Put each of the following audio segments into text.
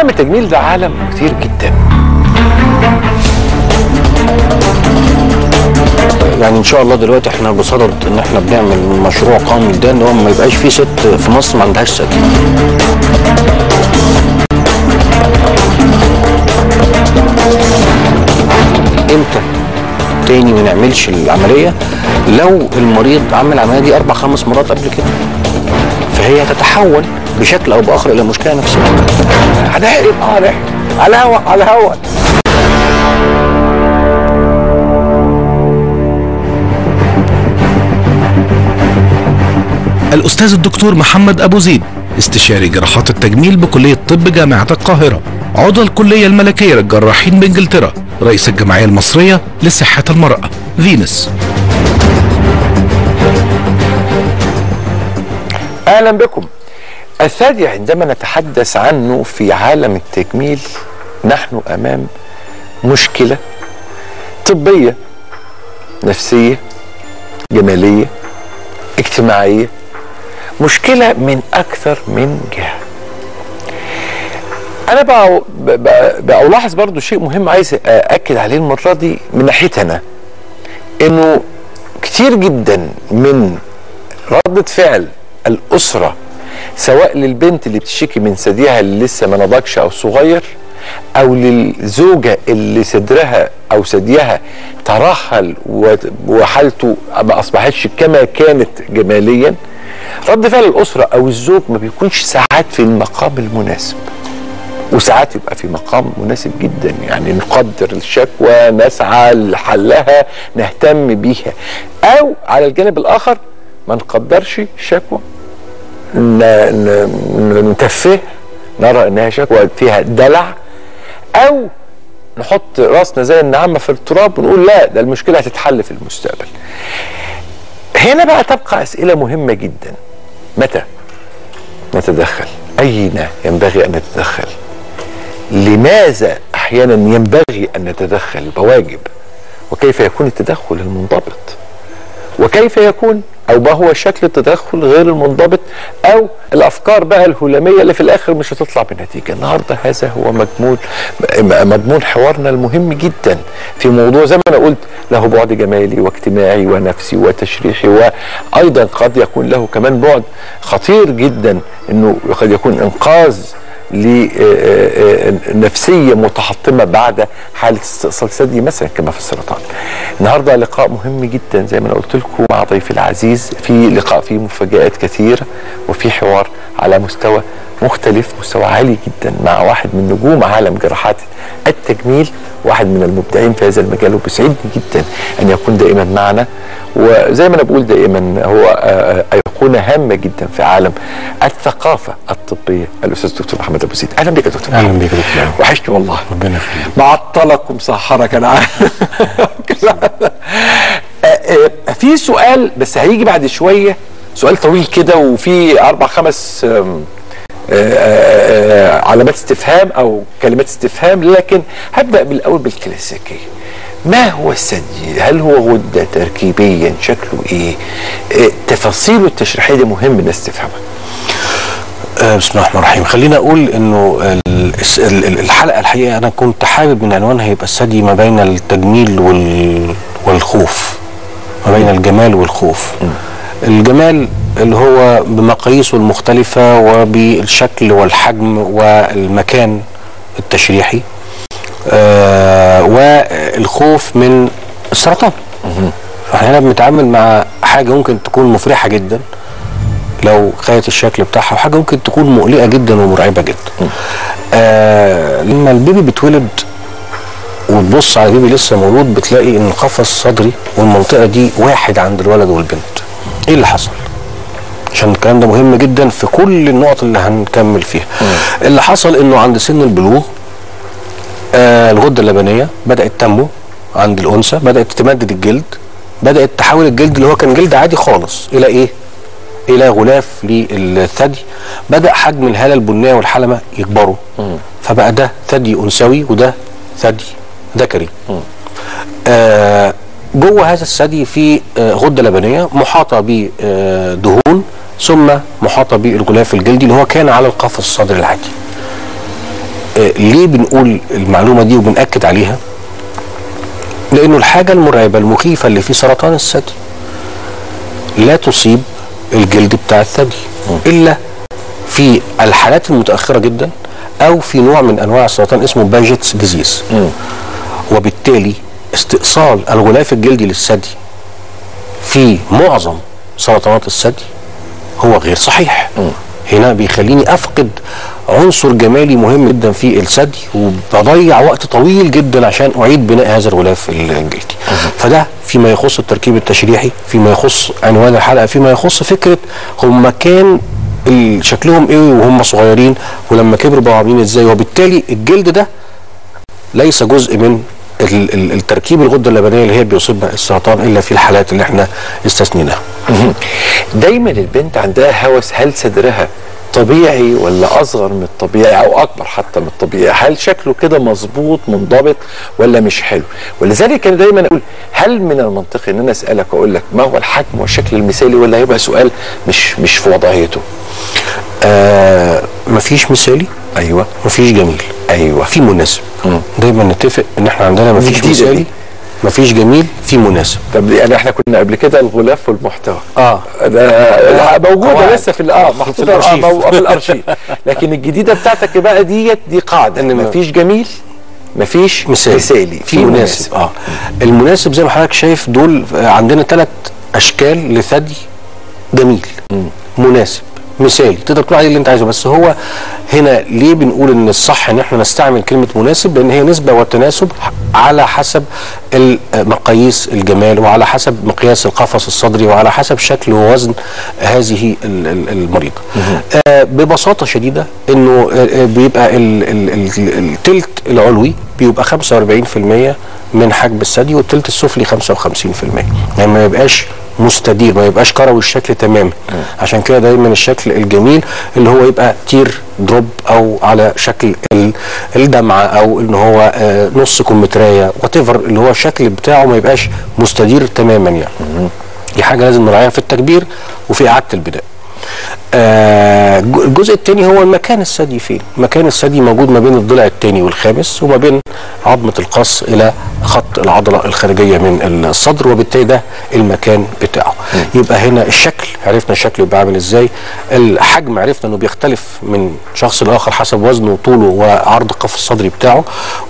عالم التجميل ده عالم كتير جدا يعني ان شاء الله دلوقتي احنا بصدد ان احنا بنعمل مشروع قومي ده ان هو ما يبقاش في ست في مصر ما عندهاش ثدي امتى تاني ما نعملش العمليه لو المريض عمل العمليه دي اربع خمس مرات قبل كده فهي تتحول بشكل او باخر الى مشكله نفسيه هنحرم اه نحرم على هوا على هوا الأستاذ الدكتور محمد أبو زيد استشاري جراحات التجميل بكلية طب جامعة القاهرة عضو الكلية الملكية للجراحين بإنجلترا رئيس الجمعية المصرية لصحة المرأة فينس اهلا بكم الثدي عندما نتحدث عنه في عالم التجميل نحن امام مشكله طبيه نفسيه جماليه اجتماعيه مشكله من اكثر من جهه انا بقى بقى- بقى الاحظ برضو شيء مهم عايز اكد عليه المره دي من ناحيتي انا انه كتير جدا من ردة فعل الأسرة سواء للبنت اللي بتشتكي من ثديها اللي لسه ما نضجش أو صغير أو للزوجة اللي صدرها أو ثديها ترهل و- وحالته ما أصبحتش كما كانت جماليا رد فعل الأسرة أو الزوج ما بيكونش ساعات في المقام المناسب وساعات يبقى في مقام مناسب جدا يعني نقدر الشكوى نسعى لحلها نهتم بيها او على الجانب الاخر ما نقدرش الشكوى ن- ن- نتفه نرى انها شكوى فيها دلع او نحط راسنا زي النعامه في التراب ونقول لا ده المشكله هتتحل في المستقبل هنا بقى تبقى اسئله مهمه جدا متى نتدخل اين ينبغي ان نتدخل لماذا احيانا ينبغي ان نتدخل بواجب وكيف يكون التدخل المنضبط وكيف يكون او ما هو شكل التدخل غير المنضبط او الافكار بقى الهلاميه اللي في الاخر مش هتطلع بنتيجه النهارده هذا هو مضمون مضمون حوارنا المهم جدا في موضوع زي ما انا قلت له بعد جمالي واجتماعي ونفسي وتشريحي وايضا قد يكون له كمان بعد خطير جدا انه قد يكون انقاذ لنفسية متحطمة بعد حالة استئصال ثدي مثلا كما في السرطان النهاردة لقاء مهم جدا زي ما أنا قلت لكم مع ضيفي العزيز في لقاء فيه مفاجآت كثيرة وفي حوار على مستوى مختلف مستوى عالي جدا مع واحد من نجوم عالم جراحات التجميل واحد من المبدعين في هذا المجال وبيسعدني جدا ان يكون دائما معنا وزي ما انا بقول دائما هو آه، آه، ايقونه هامه جدا في عالم الثقافه الطبيه الاستاذ الدكتور محمد ابو زيد اهلا بك يا دكتور أهلا محمد. بك يا دكتور. وحشني والله ربنا يخليك معطلكم سهرك انا عارف آه، آه، في سؤال بس هيجي بعد شويه سؤال طويل كده وفي اربع خمس آم، آه، آه، آه، علامات استفهام او كلمات استفهام لكن هبدا بالاول بالكلاسيكيه ما هو الثدي؟ هل هو غده تركيبيا؟ شكله ايه؟ آه، تفاصيله التشريحيه دي مهم الناس تفهمها. آه، بسم الله الرحمن الرحيم خلينا اقول انه ال- الس- ال- ال- الحلقه الحقيقه انا كنت حابب من عنوانها يبقى الثدي ما بين التجميل وال- والخوف ما بين الجمال والخوف الجمال اللي هو بمقاييسه المختلفه وبالشكل والحجم والمكان التشريحي آه والخوف من السرطان فاحنا هنا بنتعامل مع حاجه ممكن تكون مفرحه جدا لو خدت الشكل بتاعها وحاجه ممكن تكون مقلقه جدا ومرعبه جدا. آه لما البيبي بيتولد وتبص على البيبي لسه مولود بتلاقي ان القفص الصدري والمنطقه دي واحد عند الولد والبنت. ايه اللي حصل؟ عشان الكلام ده مهم جدا في كل النقط اللي هنكمل فيها. اللي حصل انه عند سن البلوغ آه الغده اللبنيه بدات تنمو عند الانثى بدات تمدد الجلد بدات تحول الجلد اللي هو كان جلد عادي خالص الى ايه؟ الى غلاف للثدي بدا حجم الهاله البنيه والحلمه يكبروا فبقى ده ثدي انثوي وده ثدي ذكري آه جوه هذا الثدي في آه غده لبنيه محاطه بدهون ثم محاطه بالغلاف الجلدي اللي هو كان على القفص الصدري العادي آه ليه بنقول المعلومه دي وبناكد عليها لانه الحاجه المرعبه المخيفه اللي في سرطان الثدي لا تصيب الجلد بتاع الثدي الا في الحالات المتاخره جدا او في نوع من انواع السرطان اسمه باجيتس ديزيز وبالتالي استئصال الغلاف الجلدي للثدي في معظم سرطانات الثدي هو غير صحيح هنا بيخليني افقد عنصر جمالي مهم جدا في الثدي وبضيع وقت طويل جدا عشان اعيد بناء هذا الغلاف الجلدي فده فيما يخص التركيب التشريحي فيما يخص عنوان الحلقه فيما يخص فكره هم كان ال- شكلهم ايه وهم صغيرين ولما كبروا بقوا عاملين ازاي وبالتالي الجلد ده ليس جزء من ال- ال- التركيب الغده اللبنيه اللي هي بيصيبها السرطان الا في الحالات اللي احنا استثنيناها دايما البنت عندها هوس هل صدرها طبيعي ولا اصغر من الطبيعي او اكبر حتى من الطبيعي هل شكله كده مظبوط منضبط ولا مش حلو ولذلك انا دايما اقول هل من المنطقي ان انا اسالك واقول لك ما هو الحجم والشكل المثالي ولا هيبقى سؤال مش مش في وضعيته آه مفيش مثالي ايوه مفيش جميل ايوه في مناسب دايما نتفق ان احنا عندنا مفيش جديدة مثالي دي. مفيش جميل في مناسب طب يعني احنا كنا قبل كده الغلاف والمحتوى اه ده موجوده قواعد. لسه في ال- اه محطوطه آه، الأرشيف. مو- في الارشيف لكن الجديده بتاعتك بقى ديت دي قاعده إن ما- مفيش جميل مفيش مثالي, مثالي في مناسب اه المناسب زي ما حضرتك شايف دول آه، عندنا ثلاث اشكال لثدي جميل مناسب مثالي تقدر تقول عليه اللي انت عايزه بس هو هنا ليه بنقول ان الصح ان احنا نستعمل كلمه مناسب لان هي نسبه وتناسب على حسب ال- مقاييس الجمال وعلى حسب مقياس القفص الصدري وعلى حسب شكل ووزن هذه ال- ال- المريضه. آه ببساطه شديده انه آه، آه، بيبقى ال- ال- ال- التلت العلوي بيبقى 45% من حجم الثدي والتلت السفلي 55% يعني ما يبقاش مستدير ما يبقاش كروي الشكل تماما عشان كده دايما الشكل الجميل اللي هو يبقى تير دروب او على شكل ال- الدمعه او ان هو آه، نص كمترايه وات اللي هو الشكل بتاعه ما يبقاش مستدير تماما يعني دي حاجه لازم نراعيها في التكبير وفي اعاده البناء آه، الج- الجزء الثاني هو المكان الثدي فين مكان الثدي موجود ما بين الضلع الثاني والخامس وما بين عظمه القص الى خط العضله الخارجيه من الصدر وبالتالي ده المكان بتاعه يبقى هنا الشكل عرفنا الشكل يبقى عامل ازاي الحجم عرفنا انه بيختلف من شخص لاخر حسب وزنه وطوله وعرض القفص الصدري بتاعه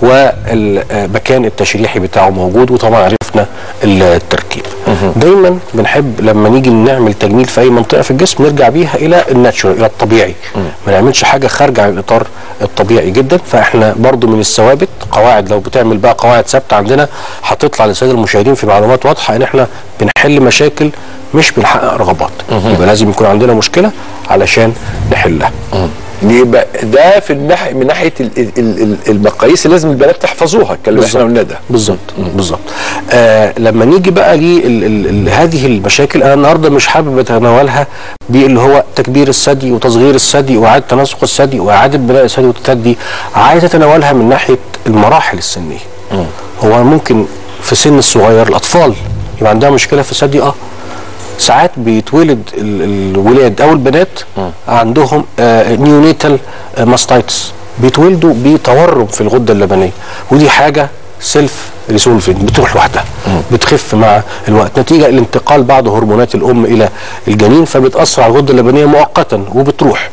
والمكان التشريحي بتاعه موجود وطبعا عرفنا التركيب دايما بنحب لما نيجي نعمل تجميل في اي منطقه في الجسم نرجع بيها الى الناتشورال الى الطبيعي ما نعملش حاجه خارجه عن الاطار الطبيعي جدا فاحنا برضو من الثوابت قواعد لو بتعمل بقى قواعد ثابته عندنا هتطلع للساده المشاهدين في معلومات واضحه ان احنا بنحل مشاكل مش بنحقق رغبات يبقى لازم يكون عندنا مشكله علشان نحلها يبقى ده في الناحيه من ناحيه ال- ال- ال- المقاييس اللي لازم البنات تحفظوها الكلام اللي احنا قلناه ده بالظبط بالظبط آه لما نيجي بقى لهذه المشاكل انا النهارده مش حابب اتناولها باللي هو تكبير الثدي وتصغير الثدي واعاده تناسق الثدي واعاده بناء الثدي والتثدي عايز اتناولها من ناحيه المراحل السنيه هو ممكن في سن الصغير الاطفال يبقى عندها مشكله في الثدي اه ساعات بيتولد ال- الولاد او البنات عندهم نيونيتال ماستايتس بيتولدوا بتورم في الغده اللبنيه ودي حاجه سيلف ريسولفنج بتروح لوحدها بتخف مع الوقت نتيجه الانتقال بعض هرمونات الام الى الجنين فبتاثر على الغده اللبنيه مؤقتا وبتروح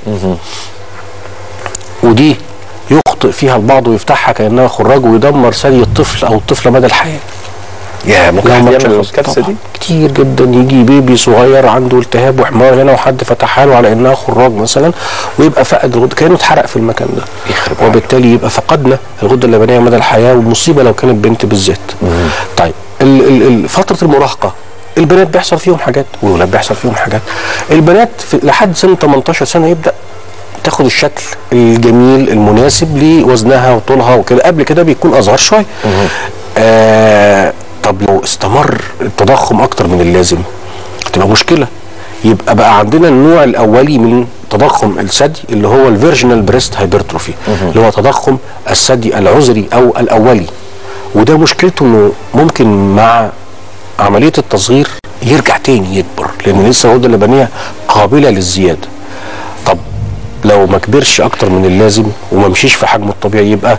ودي يخطئ فيها البعض ويفتحها كانها خراج ويدمر ثدي الطفل او الطفله مدى الحياه يا ممكن لو حد ما يعمل تشخص الكارثه طبعاً. دي كتير جدا يجي بيبي صغير عنده التهاب وحمار هنا وحد فتحها له على انها خراج مثلا ويبقى فقد الغده كانه اتحرق في المكان ده يخرب عليك. وبالتالي يبقى فقدنا الغده اللبنيه مدى الحياه والمصيبه لو كانت بنت بالذات طيب ال- ال- ال- فتره المراهقه البنات بيحصل فيهم حاجات والولاد بيحصل فيهم حاجات البنات في لحد سن 18 سنه يبدا تاخد الشكل الجميل المناسب لوزنها وطولها وكده قبل كده بيكون اصغر شويه آه طب لو استمر التضخم اكتر من اللازم هتبقى مشكله يبقى بقى عندنا النوع الاولي من تضخم الثدي اللي هو الفيرجنال بريست هايبرتروفي اللي هو تضخم الثدي العذري او الاولي وده مشكلته انه ممكن مع عمليه التصغير يرجع تاني يكبر لان لسه الغده اللبنيه قابله للزياده طب لو ما كبرش اكتر من اللازم وما مشيش في حجمه الطبيعي يبقى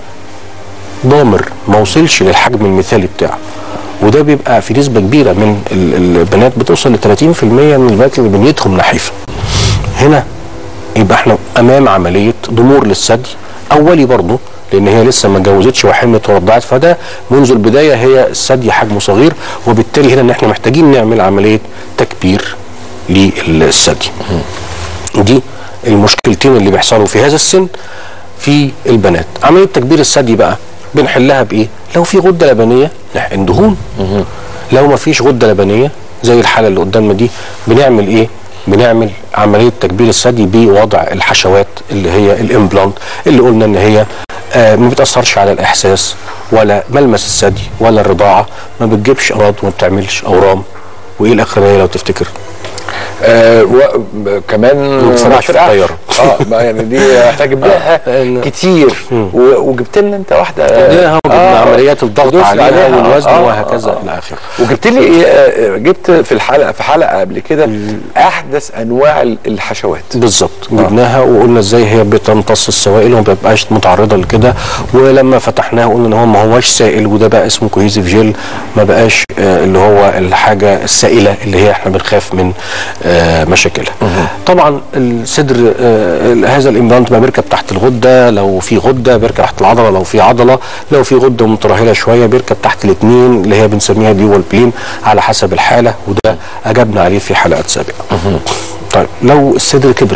ضامر ما وصلش للحجم المثالي بتاعه وده بيبقى في نسبه كبيره من ال- البنات بتوصل ل 30% من البنات اللي بنيتهم نحيفه هنا يبقى احنا امام عمليه ضمور للثدي اولي برضه لان هي لسه ما اتجوزتش وحملت ورضعت فده منذ البدايه هي الثدي حجمه صغير وبالتالي هنا ان احنا محتاجين نعمل عمليه تكبير للثدي دي المشكلتين اللي بيحصلوا في هذا السن في البنات عمليه تكبير الثدي بقى بنحلها بايه لو في غده لبنيه نحقن دهون لو ما فيش غده لبنيه زي الحاله اللي قدامنا دي بنعمل ايه بنعمل عمليه تكبير الثدي بوضع الحشوات اللي هي الامبلانت اللي قلنا ان هي آه ما بتاثرش على الاحساس ولا ملمس الثدي ولا الرضاعه ما بتجيبش امراض وما بتعملش اورام وايه الاخرانيه لو تفتكر آه و... ب- كمان ما بتفرقعش في الطيارة. اه ما يعني دي هجيب لها آه. كتير و... وجبت لنا انت واحده ده هو جبنا آه، عمليات الضغط دوس عليها, عليها، والوزن آه، وهكذا آه. الى اخره وجبت لي آه، جبت في الحلقه في حلقه قبل كده احدث انواع ال- الحشوات بالظبط جبناها وقلنا ازاي هي بتمتص السوائل وما بتبقاش متعرضه لكده ولما فتحناها قلنا ان هو ما هوش سائل وده بقى اسمه كوهيزيف جيل ما بقاش آه، اللي هو الحاجه السائله اللي هي احنا بنخاف من آه، مشاكلها طبعا الصدر آه، هذا الامبلانت بقى بيركب تحت الغده لو في غده بيركب تحت العضله لو في عضله لو في غده مترهله شويه بيركب تحت الاثنين اللي هي بنسميها ديوال بلين على حسب الحاله وده اجبنا عليه في حلقات سابقه طيب لو الصدر كبر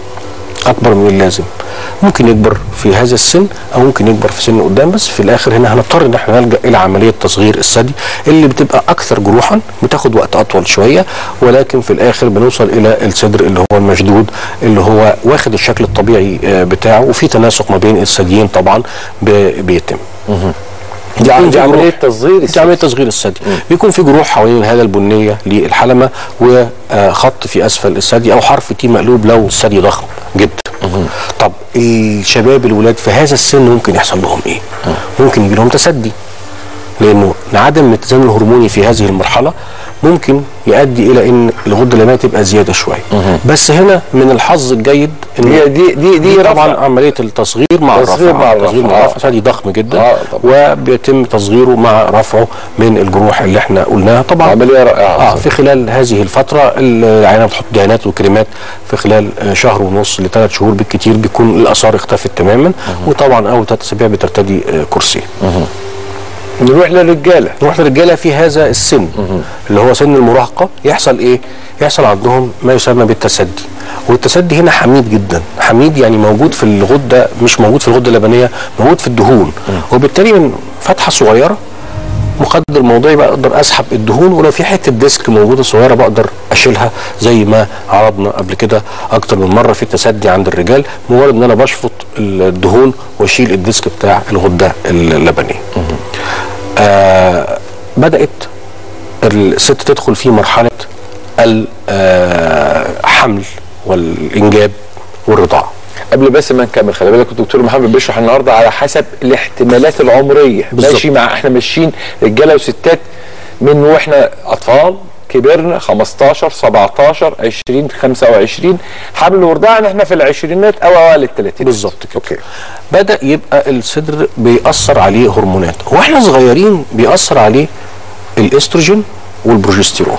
اكبر من اللازم ممكن يكبر في هذا السن او ممكن يكبر في سن قدام بس في الاخر هنا هنضطر ان احنا نلجا الى عمليه تصغير الثدي اللي بتبقى اكثر جروحا بتاخد وقت اطول شويه ولكن في الاخر بنوصل الى الصدر اللي هو المشدود اللي هو واخد الشكل الطبيعي آه، بتاعه وفي تناسق ما بين الثديين طبعا ب- بيتم دي, بيكون دي في عمليه جروح. تصغير دي عمليه تصغير الثدي بيكون في جروح حوالين الهاله البنيه للحلمه وخط في اسفل الثدي او حرف تي مقلوب لو الثدي ضخم جدا طب الشباب الولاد في هذا السن ممكن يحصل لهم ايه؟ ممكن يجي لهم تسدي لانه عدم الاتزان الهرموني في هذه المرحله ممكن يؤدي الى ان الغده اللبنيه تبقى زياده شويه بس هنا من الحظ الجيد ان دي دي دي, دي طبعا رفع. عمليه التصغير مع تصغير الرفع مع التصغير الرفع. مع آه. الرفع ثدي ضخم جدا آه، طبعا. وبيتم تصغيره مع رفعه من الجروح اللي احنا قلناها طبعا عمليه رائعه اه في خلال هذه الفتره العينه بتحط دهانات وكريمات في خلال آه، شهر ونص لثلاث شهور بالكثير بيكون الاثار اختفت تماما وطبعا اول ثلاث اسابيع بترتدي آه، كرسي نروح للرجاله نروح للرجاله في هذا السن اللي هو سن المراهقه يحصل ايه؟ يحصل عندهم ما يسمى بالتسدي والتسدي هنا حميد جدا حميد يعني موجود في الغده مش موجود في الغده اللبنيه موجود في الدهون وبالتالي من فتحه صغيره مقدر موضعي بقدر اسحب الدهون ولو في حته ديسك موجوده صغيره بقدر اشيلها زي ما عرضنا قبل كده اكتر من مره في التسدي عند الرجال مجرد ان انا بشفط الدهون واشيل الديسك بتاع الغده اللبنيه. آه بدات الست تدخل في مرحله الحمل والانجاب والرضاعه. قبل بس ما نكمل خلي بالك الدكتور محمد بيشرح النهارده على حسب الاحتمالات العمريه بالظبط. ماشي مع احنا ماشيين رجاله وستات من واحنا اطفال كبرنا 15 17 20 25 حمل ورضاعه احنا في العشرينات او اوائل الثلاثينات بالظبط كده اوكي بدا يبقى الصدر بيأثر عليه هرمونات واحنا صغيرين بيأثر عليه الاستروجين والبروجستيرون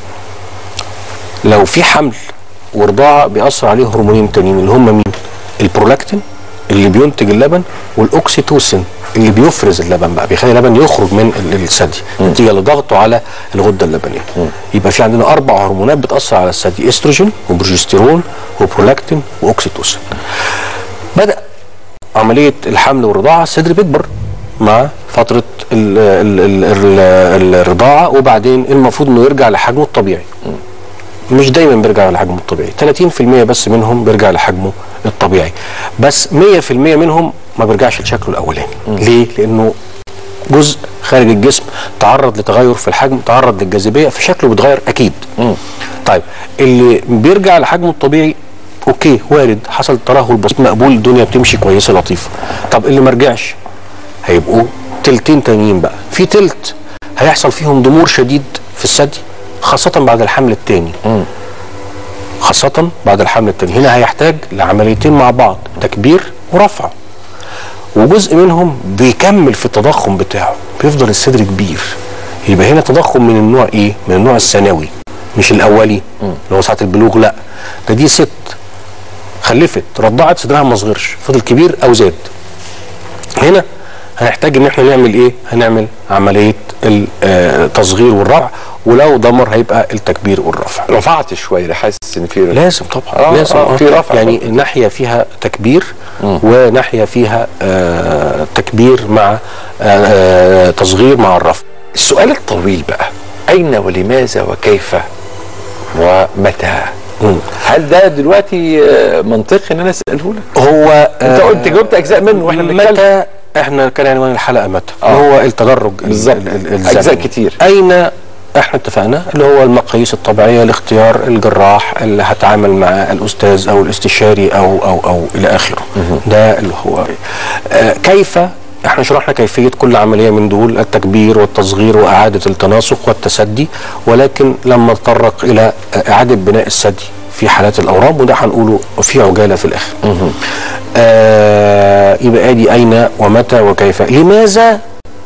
لو في حمل ورضاعه بيأثر عليه هرمونين تانيين اللي هم مين البرولاكتين اللي بينتج اللبن والاوكسيتوسين اللي بيفرز اللبن بقى بيخلي اللبن يخرج من ال- الثدي نتيجه لضغطه على الغده اللبنيه يبقى في عندنا اربع هرمونات بتاثر على الثدي استروجين وبروجستيرون وبرولاكتين واوكسيتوسين بدا عمليه الحمل والرضاعه الصدر بيكبر مع فتره ال ال ال ال الرضاعه وبعدين المفروض انه يرجع لحجمه الطبيعي مش دايما بيرجع لحجمه الطبيعي 30% بس منهم بيرجع لحجمه الطبيعي بس 100% منهم ما بيرجعش لشكله الاولاني ليه لانه جزء خارج الجسم تعرض لتغير في الحجم تعرض للجاذبيه فشكله بيتغير اكيد طيب اللي بيرجع لحجمه الطبيعي اوكي وارد حصل ترهل بسيط مقبول الدنيا بتمشي كويسه لطيفه طب اللي ما رجعش هيبقوا تلتين تانيين بقى في تلت هيحصل فيهم ضمور شديد في الثدي خاصه بعد الحمل الثاني خاصة بعد الحمل التاني هنا هيحتاج لعمليتين مع بعض تكبير ورفع وجزء منهم بيكمل في التضخم بتاعه بيفضل الصدر كبير يبقى هنا تضخم من النوع ايه من النوع الثانوي مش الاولي اللي هو ساعه البلوغ لا ده دي ست خلفت رضعت صدرها ما صغرش فضل كبير او زاد هنا هنحتاج ان احنا نعمل ايه هنعمل عمليه التصغير والرفع ولو ضمر هيبقى التكبير والرفع رفعت شويه حاسس ان في لازم طبعا آه، لازم آه، آه. في رفع يعني طبعاً. ناحيه فيها تكبير وناحيه فيها آه تكبير مع آه آه تصغير مع الرفع السؤال الطويل بقى اين ولماذا وكيف ومتى مم. هل ده دلوقتي آه، منطقي ان انا اساله لك هو انت قلت جاوبت اجزاء منه واحنا بنتكلم متى احنا كان عنوان الحلقه متى آه. اللي هو التدرج ال- بالظبط. ال- ال- الزمني. أجزاء كتير. اين احنا اتفقنا اللي هو المقاييس الطبيعيه لاختيار الجراح اللي هتعامل مع الاستاذ او الاستشاري او او او الى اخره ده اللي هو آه كيف احنا شرحنا كيفيه كل عمليه من دول التكبير والتصغير واعاده التناسق والتسدي ولكن لما نتطرق الى آه، اعاده بناء الثدي في حالات الاورام وده هنقوله في عجاله في الاخر آه يبقى ادي اين ومتى وكيف لماذا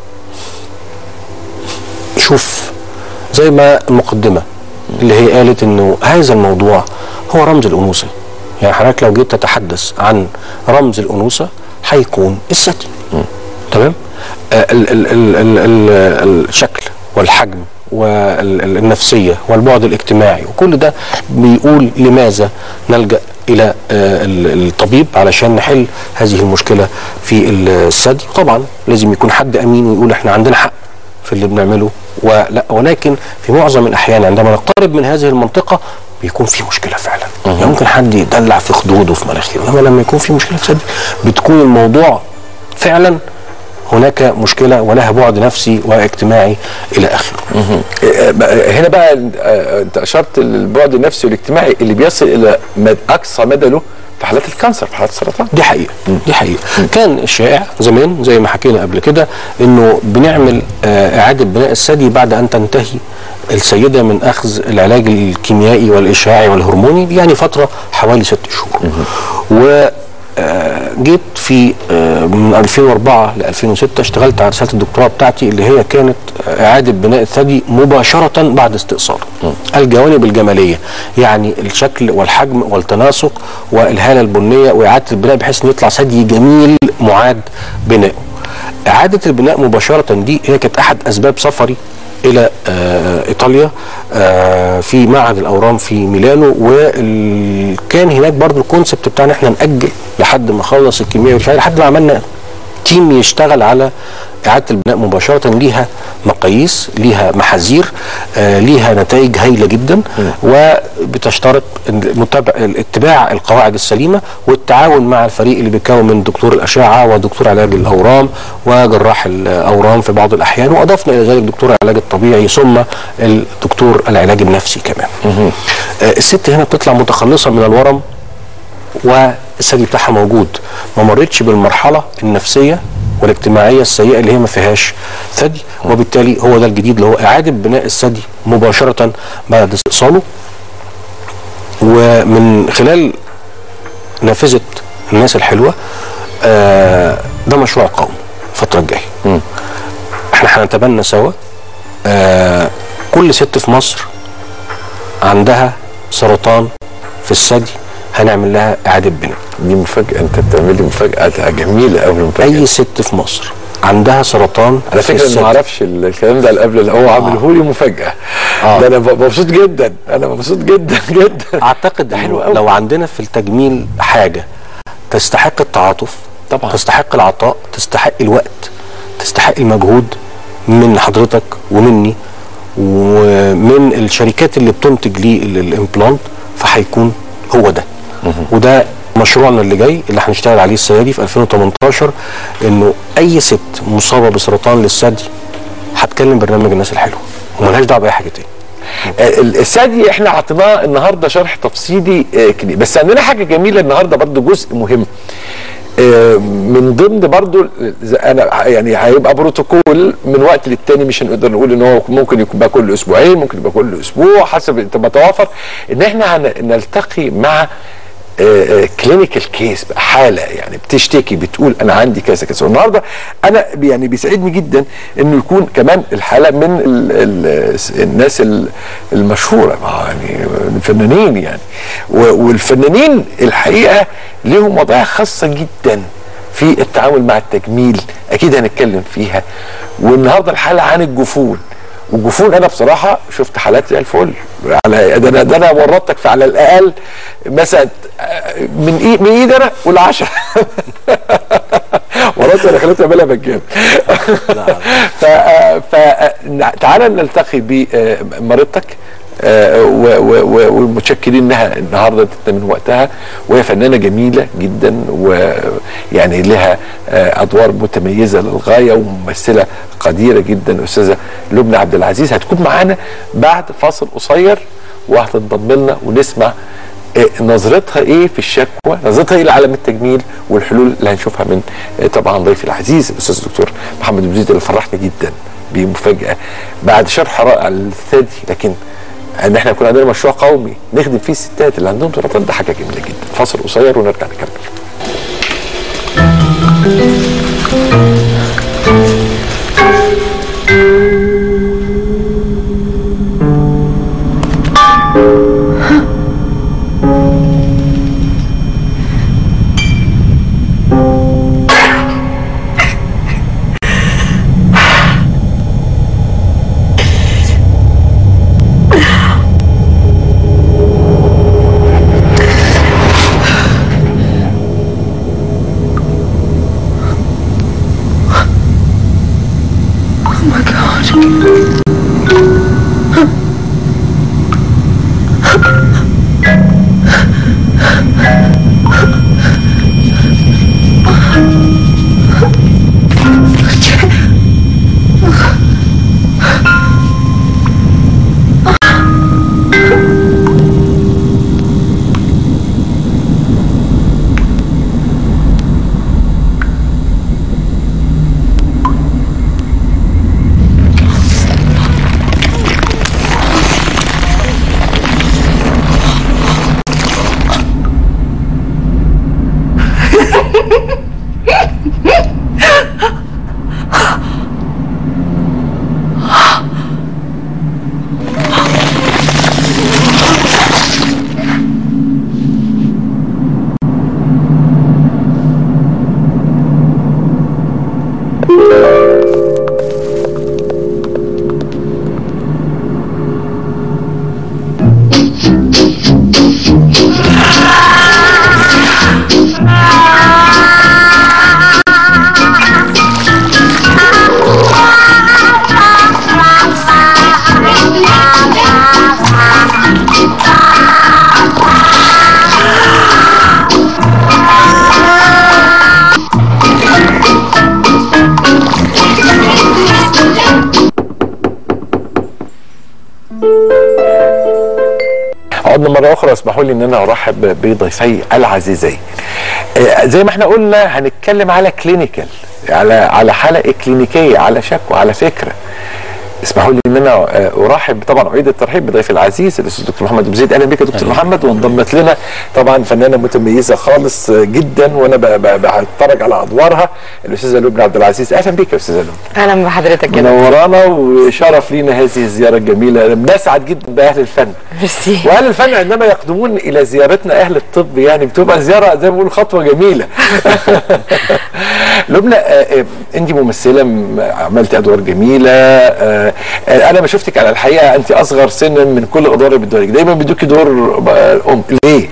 شوف زي ما المقدمه اللي هي قالت انه هذا الموضوع هو رمز الانوثه يعني حضرتك لو جيت تتحدث عن رمز الانوثه هيكون الثدي تمام آه ال ال ال ال ال الشكل والحجم والنفسيه والبعد الاجتماعي وكل ده بيقول لماذا نلجا الى آه، ال- الطبيب علشان نحل هذه المشكله في الثدي طبعا لازم يكون حد امين ويقول احنا عندنا حق في اللي بنعمله ولا ولكن في معظم الاحيان عندما نقترب من هذه المنطقه بيكون في مشكله فعلا يعني ممكن حد يدلع في خدوده في مناخيره انما لما يكون في مشكله في ثدي بتكون الموضوع فعلا هناك مشكله ولها بعد نفسي واجتماعي الى اخره آه، بقى- هنا بقى آه، انت اشرت للبعد النفسي والاجتماعي اللي بيصل الى مد- اقصى مدى له في حالات الكانسر في حالات السرطان دي حقيقه دي حقيقه كان الشائع زمان زي ما حكينا قبل كده انه بنعمل آه، اعاده بناء الثدي بعد ان تنتهي السيده من اخذ العلاج الكيميائي والاشعاعي والهرموني يعني فتره حوالي ست شهور و آه، جيت في آه، من 2004 ل 2006 اشتغلت على رساله الدكتوراه بتاعتي اللي هي كانت آه، اعاده بناء الثدي مباشره بعد استئصاله. الجوانب الجماليه يعني الشكل والحجم والتناسق والهاله البنيه واعاده البناء بحيث انه يطلع ثدي جميل معاد بنائه. اعاده البناء مباشره دي هي كانت احد اسباب سفري الى آه ايطاليا آه في معهد الاورام في ميلانو وكان هناك برضو الكونسبت بتاعنا احنا ناجل لحد ما خلص الكيمياء والشعر لحد ما عملنا تيم يشتغل على اعاده البناء مباشره ليها مقاييس ليها محاذير آه ليها نتائج هايله جدا وبتشترط المتابع اتباع القواعد السليمه والتعاون مع الفريق اللي بيتكون من دكتور الاشعه ودكتور علاج الاورام وجراح الاورام في بعض الاحيان واضفنا الى ذلك دكتور العلاج الطبيعي ثم الدكتور العلاج النفسي كمان. آه الست هنا بتطلع متخلصه من الورم والثدي بتاعها موجود ما مرتش بالمرحله النفسيه والاجتماعيه السيئه اللي هي ما فيهاش ثدي وبالتالي هو ده الجديد اللي هو اعاده بناء الثدي مباشره بعد استئصاله ومن خلال نافذه الناس الحلوه آه ده مشروع قومي الفتره الجايه احنا هنتبنى سوا آه كل ست في مصر عندها سرطان في الثدي هنعمل لها اعاده بناء دي مفاجاه انت بتعمل لي مفاجاه جميله قوي مفاجاه اي ست في مصر عندها سرطان على في فكره انا الثدي. ما اعرفش الكلام ده قبل اللي هو عامله لي مفاجاه آه. ده انا ب- مبسوط جدا انا مبسوط جدا جدا اعتقد حلو إنه قوي. لو عندنا في التجميل حاجه تستحق التعاطف طبعا. تستحق العطاء تستحق الوقت تستحق المجهود من حضرتك ومني ومن الشركات اللي بتنتج لي ال- الامبلانت فهيكون هو ده وده مشروعنا اللي جاي اللي هنشتغل عليه السنه دي في 2018 انه اي ست مصابه بسرطان للثدي هتكلم برنامج الناس الحلوه وملهاش دعوه باي حاجه تاني آه، ال- الثدي احنا عطيناه النهارده شرح تفصيلي آه، كبير بس عندنا حاجه جميله النهارده برضو جزء مهم آه، من ضمن برضو ز- انا يعني هيبقى بروتوكول من وقت للتاني مش هنقدر نقول ان هو ممكن يبقى كل اسبوعين ممكن يبقى كل اسبوع حسب انت ما توافر ان احنا هن- نلتقي مع كلينيكال كيس بقى حاله يعني بتشتكي بتقول انا عندي كذا كذا والنهارده انا يعني بيسعدني جدا انه يكون كمان الحاله من ال ال الناس ال- المشهوره ما يعني الفنانين يعني و- والفنانين الحقيقه ليهم وضعيه خاصه جدا في التعامل مع التجميل اكيد هنتكلم فيها والنهارده الحلقه عن الجفون والجفون انا بصراحه شفت حالات زي الفل على ده انا ده انا ورطتك في على الاقل مثلا من ايه من ايد انا والعشرة ورطت انا خليتها اعملها مجان ف ف تعالى نلتقي بمريضتك آه، و- و- و- ومتشكرين انها النهارده ادتنا من وقتها وهي فنانه جميله جدا ويعني لها آه، ادوار متميزه للغايه وممثله قديره جدا استاذه لبنى عبد العزيز هتكون معانا بعد فاصل قصير وهتنضم لنا ونسمع آه، نظرتها ايه في الشكوى نظرتها ايه لعالم التجميل والحلول اللي هنشوفها من آه، طبعا ضيفي العزيز الاستاذ الدكتور محمد ابو زيد اللي فرحني جدا بمفاجاه بعد شرح رائع للثدي لكن ان احنا يكون عندنا مشروع قومي نخدم فيه الستات اللي عندهم سرطان ده حاجه جميله جدا فاصل قصير ونرجع نكمل عدنا مرة أخرى اسمحوا لي إن أنا أرحب بضيفي العزيزين. آه، زي ما احنا قلنا هنتكلم على كلينيكال على على حلقة كلينيكية على شكوى على فكرة. اسمحوا لي ان انا آه، ارحب طبعا اعيد الترحيب بضيفي العزيز الاستاذ دكتور محمد ابو زيد اهلا بك يا دكتور محمد وانضمت لنا طبعا فنانه متميزه خالص آه، جدا وانا ب- ب- بتفرج على ادوارها الاستاذه لبنى عبد العزيز اهلا بك يا استاذه لبنى اهلا بحضرتك كده منورانا وشرف لينا هذه الزياره الجميله بنسعد جدا باهل الفن ميرسي واهل الفن عندما يقدمون الى زيارتنا اهل الطب يعني بتبقى زياره زي ما بنقول خطوه جميله لبنى آه، آه، انت ممثله م- عملتي ادوار جميله آه، آه، انا ما شفتك على الحقيقه انت اصغر سنا من كل الادوار اللي بيدوها لك دايما بيدوكي دور آه، ام ليه؟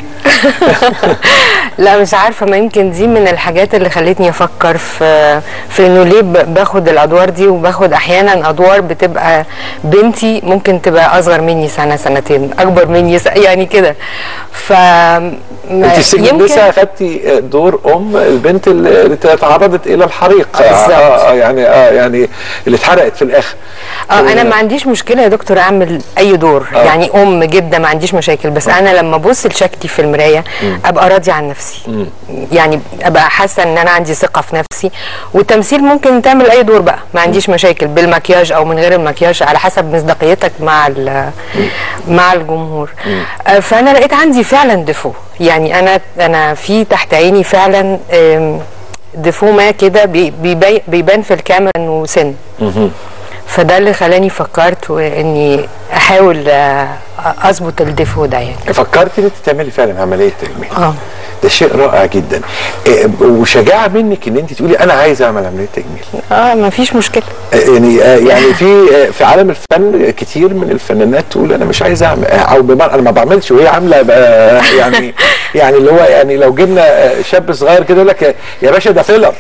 لا مش عارفه ما يمكن دي من الحاجات اللي خلتني افكر في في انه ليه ب- باخد الادوار دي وباخد احيانا ادوار بتبقى بنتي ممكن تبقى اصغر مني سنه سنتين اكبر مني س... يعني كده ف انت في سجن لسه اخدتي آه، دور ام البنت اللي اللي تعرضت الى الحريق آه، بالظبط. آه، آه، يعني اه يعني اللي اتحرقت في الاخر اه انا ما عنديش مشكله يا دكتور اعمل اي دور آه. يعني ام جده ما عنديش مشاكل بس انا لما ابص لشكلي في المرايه المرايه ابقى راضيه عن نفسي يعني ابقى حاسه ان انا عندي ثقه في نفسي والتمثيل ممكن تعمل اي دور بقى ما عنديش مشاكل بالمكياج او من غير المكياج على حسب مصداقيتك مع ال- مع الجمهور آه، فانا لقيت عندي فعلا ديفو يعني انا انا في تحت عيني فعلا آم، ديفو ما كده بي- بيبي- بيبان في الكاميرا انه سن فده اللي خلاني فكرت واني احاول آه، اظبط الديفو ده يعني فكرتي ان انت تعملي فعلا عمليه تجميل اه ده شيء رائع جدا إيه، وشجاعه منك ان انت تقولي انا عايزه اعمل عمليه تجميل اه ما فيش مشكله يعني آه، يعني في آه، في عالم الفن كتير من الفنانات تقول انا مش عايز اعمل آه، او بمعنى انا ما بعملش وهي عامله بقى يعني يعني اللي هو يعني لو جبنا آه، شاب صغير كده يقول لك آه، يا باشا ده فيلر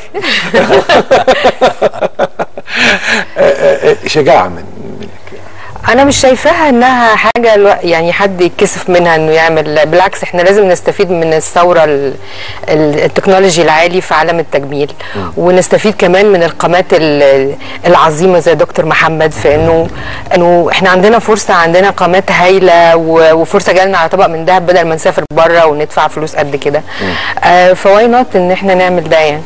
آه، آه، آه، شجاعه من منك انا مش شايفاها انها حاجه الو- يعني حد يتكسف منها انه يعمل بالعكس احنا لازم نستفيد من الثوره ال- ال- التكنولوجي العالي في عالم التجميل ونستفيد كمان من القامات ال- العظيمه زي دكتور محمد في انه انه احنا عندنا فرصه عندنا قامات هايله و- وفرصه جالنا على طبق من ذهب بدل ما نسافر بره وندفع فلوس قد كده آه فواي نوت ان احنا نعمل ده يعني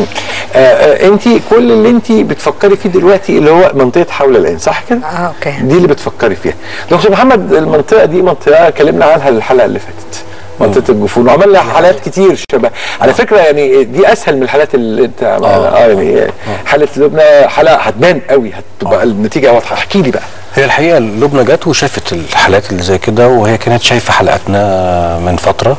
انت كل اللي انت بتفكري فيه دلوقتي اللي هو منطقه حول العين صح كده؟ اه اوكي دي اللي بتفكري فيها دكتور محمد المنطقه دي منطقه اتكلمنا عنها الحلقه اللي فاتت منطقه الجفون وعملنا حالات كتير شبه على فكره يعني دي اسهل من الحالات اللي انت عملها اه يعني حاله لبنى حلقه هتبان قوي هتبقى النتيجه واضحه احكي لي بقى هي الحقيقه لبنى جت وشافت الحالات اللي زي كده وهي كانت شايفه حلقاتنا من فتره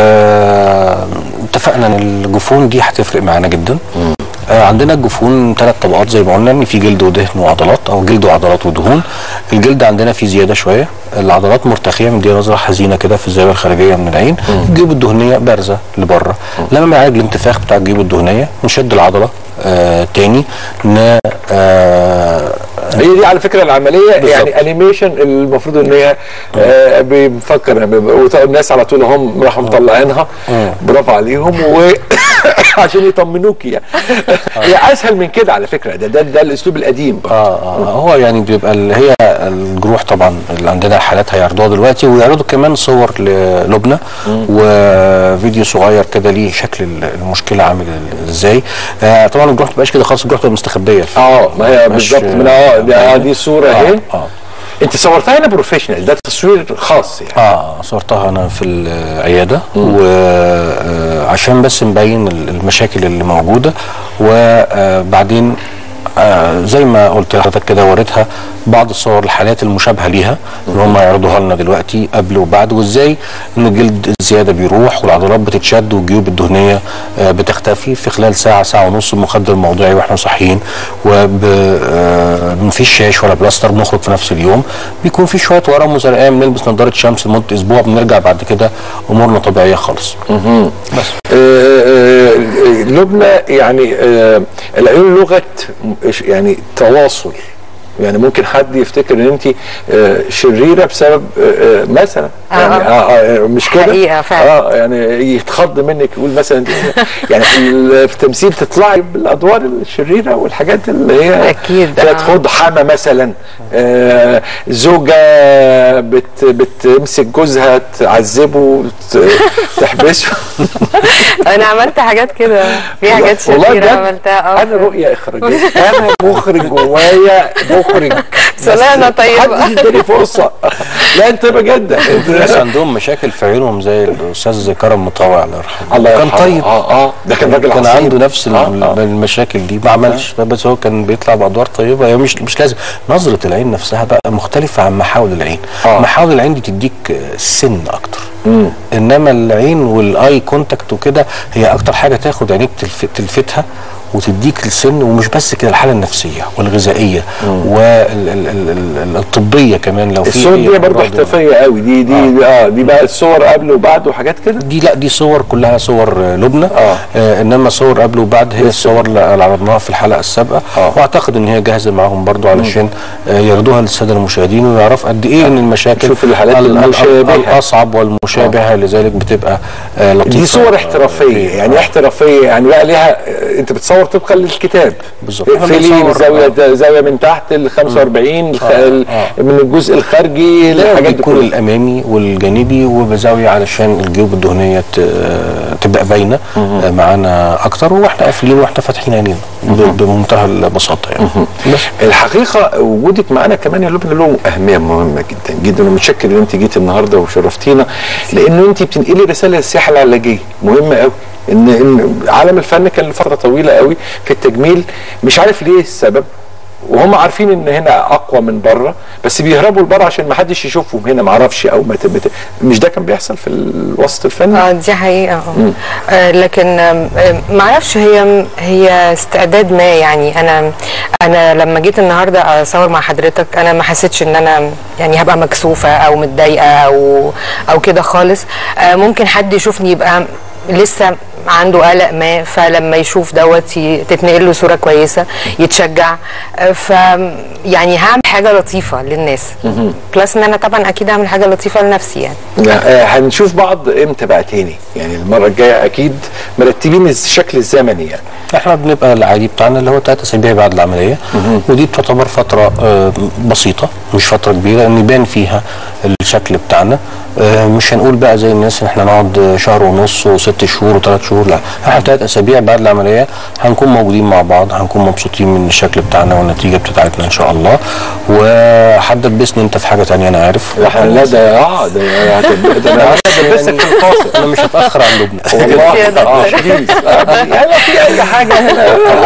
واتفقنا ان الجفون دي هتفرق معانا جدا آه، عندنا الجفون ثلاث طبقات زي ما قلنا ان في جلد ودهن وعضلات او جلد وعضلات ودهون الجلد عندنا فيه زياده شويه العضلات مرتخيه من دي نظره حزينه كده في الزاويه الخارجيه من العين الجيوب الدهنيه بارزه لبره لما بنعالج الانتفاخ بتاع الجيوب الدهنيه نشد العضله آه تاني ن آه هي دي على فكره العمليه بالظبط. يعني انيميشن المفروض ان هي آه بيفكر الناس على طول هم راحوا مطلعينها برافو عليهم وعشان يطمنوكي يعني هي اسهل من كده على فكره ده ده, ده الاسلوب القديم بقى. اه اه هو يعني بيبقى اللي هي الجروح طبعا اللي عندنا حالات هيعرضوها دلوقتي ويعرضوا كمان صور للبنى وفيديو صغير كده ليه شكل المشكله عامل ازاي آه طبعا الجروح ما تبقاش كده خالص الجروح تبقى مستخبيه اه ما هي مش- بالظبط من اه دي, آه دي صوره اهي اه اه انت صورتها هنا بروفيشنال ده تصوير خاص يعني اه صورتها انا في العياده وعشان بس نبين ال- المشاكل اللي موجوده وبعدين آه زي ما قلت لحضرتك كده وريتها بعض الصور الحالات المشابهه ليها اللي هم يعرضوها لنا دلوقتي قبل وبعد وازاي ان الجلد الزياده بيروح والعضلات بتتشد والجيوب الدهنيه آه بتختفي في خلال ساعه ساعه ونص المخدر الموضعي واحنا صاحيين ومفيش شاش ولا بلاستر بنخرج في نفس اليوم بيكون في شويه ورم وزرقان بنلبس نظاره شمس لمده اسبوع بنرجع بعد كده امورنا طبيعيه خالص بس آه، آه، لبنى يعني آه، العيون لغه م- يعني تواصل يعني ممكن حد يفتكر ان انت آه، شريره بسبب آه، آه، مثلا يعني آه. آه آه مش كده حقيقة فعلا. اه يعني يتخض منك يقول مثلا يعني في ال- في التمثيل تطلعي بالادوار الشريره والحاجات اللي هي أكيد، فيها آه. تخض حما مثلا آه زوجه بت بتمسك جوزها تعذبه وت- تحبسه انا عملت حاجات كده في حاجات والله شريره بجد عملتها اه انا رؤيه اخراجيه انا مخرج جوايا مخرج بس والله أنا طيبة. محدش اداني فرصه لا انت بجد في ناس عندهم مشاكل في عيونهم زي الاستاذ كرم مطاوع الله يرحمه الله كان يرحمه. طيب اه اه ده كان راجل كان عظيم. عنده نفس ال- آه، آه. المشاكل دي ما عملش بس هو كان بيطلع بادوار طيبه هي مش مش لازم نظره العين نفسها بقى مختلفه عن محاول العين آه. محاول العين دي تديك آه، سن اكتر انما العين والاي كونتاكت وكده هي اكتر حاجه تاخد عينيك تلف- تلفتها وتديك السن ومش بس كده الحاله النفسيه والغذائيه والطبيه كمان لو في الصور أي دي برضه أمراض- احترافيه قوي دي دي اه دي بقى الصور قبل وبعد وحاجات كده دي لا دي صور كلها صور آه، لبنى آه. آه انما صور قبل وبعد هي الصور اللي عرضناها في الحلقه السابقه آه. واعتقد ان هي جاهزه معاهم برضو علشان آه يعرضوها للساده المشاهدين ويعرفوا قد ايه ان المشاكل شوف الحالات ال- ال- المشابهة. الاصعب والمشابهه لذلك بتبقى آه لطيفه دي صور احترافيه يعني ايه احترافيه يعني بقى ليها آه، انت بتصور بتصور طبقا للكتاب بالظبط. احنا اقفلي بنصور- زاويه زاويه من تحت ال 45 الخ- ال- من الجزء الخارجي لا الحاجات دي بيكون كلها الامامي والجانبي وبزاويه علشان الجيوب الدهنيه ت- تبقى باينه آه، معانا اكتر واحنا قافلين واحنا فاتحين عينينا ب- بمنتهى البساطه يعني بس الحقيقه وجودك معانا كمان يا لبنى له اهميه مهمه جدا جدا ومتشكر ان انت جيت النهارده وشرفتينا لانه انت بتنقلي رساله للسياحه العلاجيه مهمه قوي ان ان عالم الفن كان لفتره طويله قوي في التجميل مش عارف ليه السبب وهم عارفين ان هنا اقوى من بره بس بيهربوا لبره عشان ما حدش يشوفهم هنا ما اعرفش او ما تبت... مش ده كان بيحصل في الوسط الفني اه دي حقيقة اه آه، لكن آم، آم، معرفش هي هي استعداد ما يعني انا انا لما جيت النهارده اصور مع حضرتك انا ما حسيتش ان انا يعني هبقى مكسوفة او متضايقة او او كده خالص آه، ممكن حد يشوفني يبقى لسه عنده قلق ما فلما يشوف دوت ي- تتنقل له صوره كويسه يتشجع آه، ف يعني هعمل حاجه لطيفه للناس بلس ان انا طبعا اكيد هعمل حاجه لطيفه لنفسي يعني آه، هنشوف بعض امتى بقى تاني يعني المره الجايه اكيد مرتبين الشكل الزمني يعني احنا بنبقى العادي بتاعنا اللي هو ثلاث اسابيع بعد العمليه ودي بتعتبر فتره آه، بسيطه مش فتره كبيره ان يبان فيها الشكل بتاعنا آه، مش هنقول بقى زي الناس ان احنا نقعد شهر ونص وست شهور وثلاث شهور لا احنا ثلاث اسابيع بعد العمليه هنكون موجودين مع بعض هنكون مبسوطين من الشكل بتاعنا والنتيجه بتاعتنا ان شاء الله وهتدبسني انت في حاجه تانية انا عارف احنا لا ده اه ده هتب- ده انا هدبسك في الفاصل انا مش هتاخر عن لبنى والله يا دكتور. اه بليز آه، يعني في اي حاجه هنا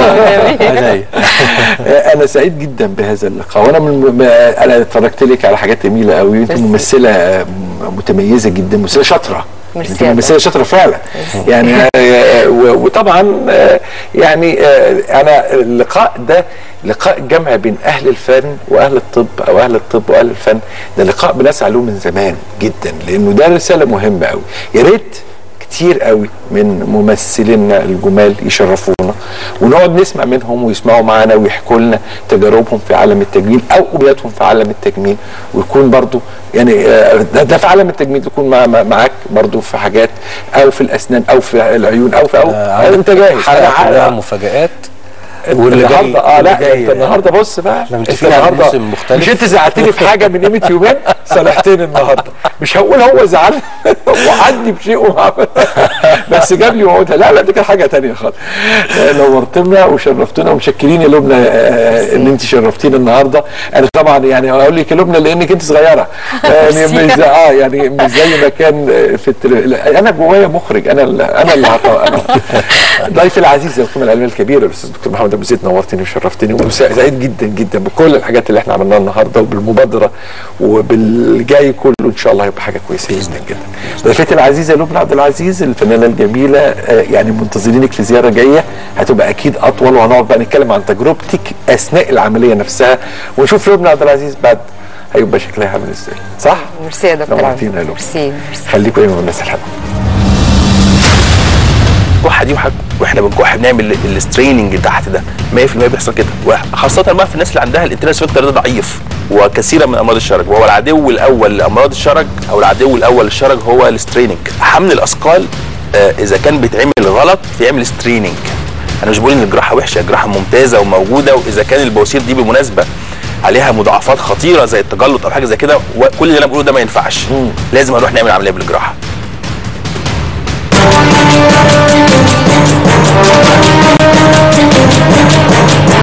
عينيا. انا سعيد جدا بهذا اللقاء وانا من م- انا اتفرجت لك على حاجات جميله قوي انت ميرسي. ممثله متميزه جدا ممثله شاطره ميرسي انت يا ممثله شاطره فعلا يعني آه، و- وطبعا آه، يعني آه، انا اللقاء ده لقاء جمع بين اهل الفن واهل الطب او اهل الطب واهل الفن ده لقاء بنسعى له من زمان جدا لانه ده رساله مهمه قوي يا ريت كتير قوي من ممثلينا الجمال يشرفونا ونقعد نسمع منهم ويسمعوا معانا ويحكوا لنا تجاربهم في عالم التجميل او قبلاتهم في عالم التجميل ويكون برضو يعني آه، ده, ده في عالم التجميل يكون مع مع- معاك برضو في حاجات او في الاسنان او في العيون او في او آه، انت جاهز حلقه أنا كلها عارف. مفاجآت واللي جاي- النهارده اه واللي لا جاي انت النهارده بص بقى احنا انت متفقين على النهارده موسم مختلف. مش انت زعلتني في حاجه من قيمه يومين صالحتني النهارده مش هقول هو زعل وعدي بشيء وعمل بس جاب لي وعودها لا لا دي كانت حاجه تانية خالص آه، نورتنا وشرفتنا ومشكرين يا لبنى آه، ان انت شرفتينا النهارده انا طبعا يعني اقول لك يا لبنى لانك انت صغيره يعني مش زي- اه يعني مش زي ما كان آه، في التل... انا جوايا مخرج انا اللي انا اللي هط- انا ضيفي العزيز القيمه العلميه الكبيره الاستاذ دكتور محمد ابو زيد نورتني وشرفتني وسعيد جدا جدا بكل الحاجات اللي احنا عملناها النهارده وبالمبادره وبالجاي كله ان شاء الله هيبقى حاجه كويسه جدا جدا ضيفتي العزيزه لبنى عبد العزيز الفنانه الجميله آه، يعني منتظرينك في زياره جايه هتبقى اكيد اطول وهنقعد بقى نتكلم عن تجربتك اثناء العمليه نفسها ونشوف لبنى عبد العزيز بعد هيبقى شكلها عامل ازاي صح؟ ميرسي يا دكتور عبد. نورتينا يا لبنى ميرسي ميرسي خليكم دايما من الناس الحلوه الكحه دي وح- واحنا بنكح بنعمل الستريننج تحت ده 100% بيحصل كده وخاصه بقى في الناس اللي عندها الانترنال سفنكتر ده ضعيف وكثيرا من امراض الشرج وهو العدو الاول لامراض الشرج او العدو الاول للشرج هو الستريننج حمل الاثقال آه، اذا كان بيتعمل غلط بيعمل ستريننج انا مش بقول ان الجراحه وحشه الجراحه ممتازه وموجوده واذا كان البواسير دي بالمناسبه عليها مضاعفات خطيره زي التجلط او حاجه زي كده وكل اللي انا بقوله ده ما ينفعش لازم نروح نعمل عمليه بالجراحه